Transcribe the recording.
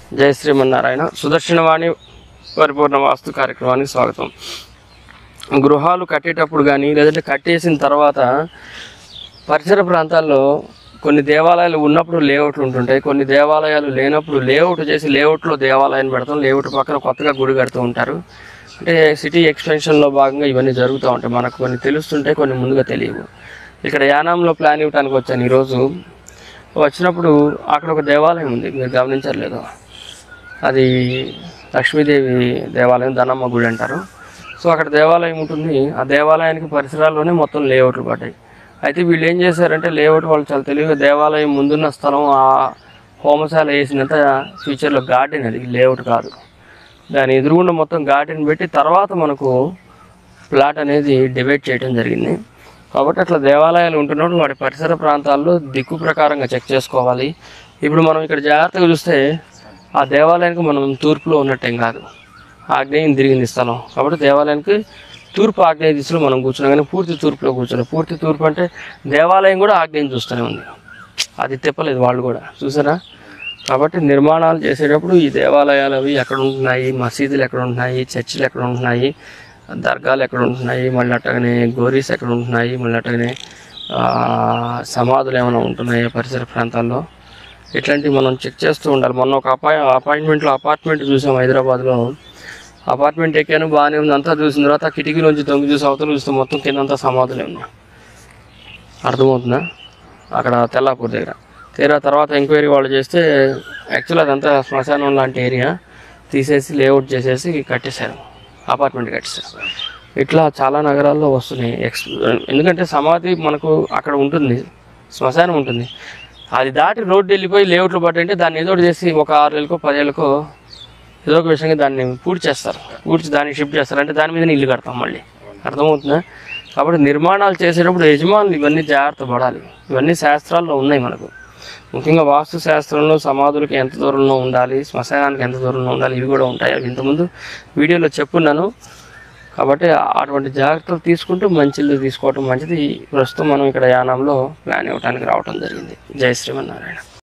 జయ శ్రీమన్నారాయణ సుదర్శనవాణి పరిపూర్ణ వాస్తు కార్యక్రమానికి స్వాగతం గృహాలు కట్టేటప్పుడు కానీ లేదంటే కట్టేసిన తర్వాత పరిసర ప్రాంతాల్లో కొన్ని దేవాలయాలు ఉన్నప్పుడు లేఅవుట్లు ఉంటుంటాయి కొన్ని దేవాలయాలు లేనప్పుడు లేఅవుట్ చేసి లేఅవుట్లో దేవాలయాన్ని పెడతాం లేఅవుట్ పక్కన కొత్తగా గుడి కడుతూ ఉంటారు అంటే సిటీ ఎక్స్టెన్షన్లో భాగంగా ఇవన్నీ జరుగుతూ ఉంటాయి మనకు కొన్ని తెలుస్తుంటాయి కొన్ని ముందుగా తెలియవు ఇక్కడ యానాంలో ప్లాన్ ఇవ్వడానికి వచ్చాను ఈరోజు వచ్చినప్పుడు అక్కడ ఒక దేవాలయం ఉంది మీరు గమనించారు లేదో అది లక్ష్మీదేవి దేవాలయం ధనమ్మ గుడి అంటారు సో అక్కడ దేవాలయం ఉంటుంది ఆ దేవాలయానికి పరిసరాల్లోనే మొత్తం లేఅవుట్లు పడ్డాయి అయితే వీళ్ళు ఏం చేశారంటే లేఅవుట్ వాళ్ళు చాలా తెలివిగా దేవాలయం ముందున్న స్థలం ఆ హోమశాల వేసినంత ఫ్యూచర్లో గార్డెన్ అది లేఅవుట్ కాదు దాని ఎదురుగుండా మొత్తం గార్డెన్ పెట్టి తర్వాత మనకు ప్లాట్ అనేది డివైడ్ చేయడం జరిగింది కాబట్టి అట్లా దేవాలయాలు ఉంటున్నప్పుడు వాటి పరిసర ప్రాంతాల్లో దిక్కు ప్రకారంగా చెక్ చేసుకోవాలి ఇప్పుడు మనం ఇక్కడ జాగ్రత్తగా చూస్తే ఆ దేవాలయానికి మనం తూర్పులో ఉన్నట్టేం కాదు ఆగ్నేయం తిరిగింది స్థలం కాబట్టి దేవాలయానికి తూర్పు ఆగ్నేయ దిశలో మనం కూర్చున్నాం కానీ పూర్తి తూర్పులో కూర్చున్నాం పూర్తి తూర్పు అంటే దేవాలయం కూడా ఆగ్నేయం చూస్తూనే ఉంది అది తిప్పలేదు వాళ్ళు కూడా చూసారా కాబట్టి నిర్మాణాలు చేసేటప్పుడు ఈ దేవాలయాలు అవి ఎక్కడ ఉంటున్నాయి మసీదులు ఎక్కడ ఉంటున్నాయి చర్చిలు ఎక్కడ ఉంటున్నాయి దర్గాలు ఎక్కడ ఉంటున్నాయి మళ్ళీ అట్టగానే గోరీస్ ఎక్కడ ఉంటున్నాయి మళ్ళీ అట్టగానే ఆ, సమాధులు ఏమైనా ఉంటున్నాయి పరిసర ప్రాంతాల్లో ఇట్లాంటివి మనం చెక్ చేస్తూ ఉండాలి మొన్న ఒక అపాయి అపాయింట్మెంట్లో అపార్ట్మెంట్ చూసాం హైదరాబాద్లో అపార్ట్మెంట్ ఎక్కాను బాగానే ఉంది అంతా చూసిన తర్వాత ఆ కిటికీలోంచి దొంగ చూసి అవతల చూస్తే మొత్తం కిందంతా సమాధులే ఉన్నాయి అర్థమవుతుందా అక్కడ తెల్లాపూర్ దగ్గర తీరా తర్వాత ఎంక్వైరీ వాళ్ళు చేస్తే యాక్చువల్ అదంతా శ్మశానం లాంటి ఏరియా తీసేసి లేఅవుట్ చేసేసి కట్టేశారు అపార్ట్మెంట్ కట్టేశారు ఇట్లా చాలా నగరాల్లో వస్తున్నాయి ఎక్స్ ఎందుకంటే సమాధి మనకు అక్కడ ఉంటుంది శ్మశానం ఉంటుంది అది దాటి రోడ్డు వెళ్ళిపోయి లేఅవుట్లు పట్టంటే దాన్ని ఏదో ఒకటి చేసి ఒక ఆరు నెలలకో పదేళ్ళకో ఏదో ఒక విషయంగా దాన్ని పూర్తి చేస్తారు పూర్తి దాన్ని షిఫ్ట్ చేస్తారు అంటే దాని మీద ఇల్లు కడతాం మళ్ళీ అర్థమవుతుందా కాబట్టి నిర్మాణాలు చేసేటప్పుడు యజమానులు ఇవన్నీ జాగ్రత్త పడాలి ఇవన్నీ శాస్త్రాల్లో ఉన్నాయి మనకు ముఖ్యంగా వాస్తు శాస్త్రంలో సమాధులకి ఎంత దూరంలో ఉండాలి శ్మశానానికి ఎంత దూరంలో ఉండాలి ఇవి కూడా ఉంటాయి అవి ఇంతకుముందు వీడియోలో చెప్పున్నాను కాబట్టి అటువంటి జాగ్రత్తలు తీసుకుంటూ మంచి ఇల్లు తీసుకోవటం మంచిది ప్రస్తుతం మనం ఇక్కడ యానంలో ప్లాన్ ఇవ్వడానికి రావటం జరిగింది జై శ్రీమన్నారాయణ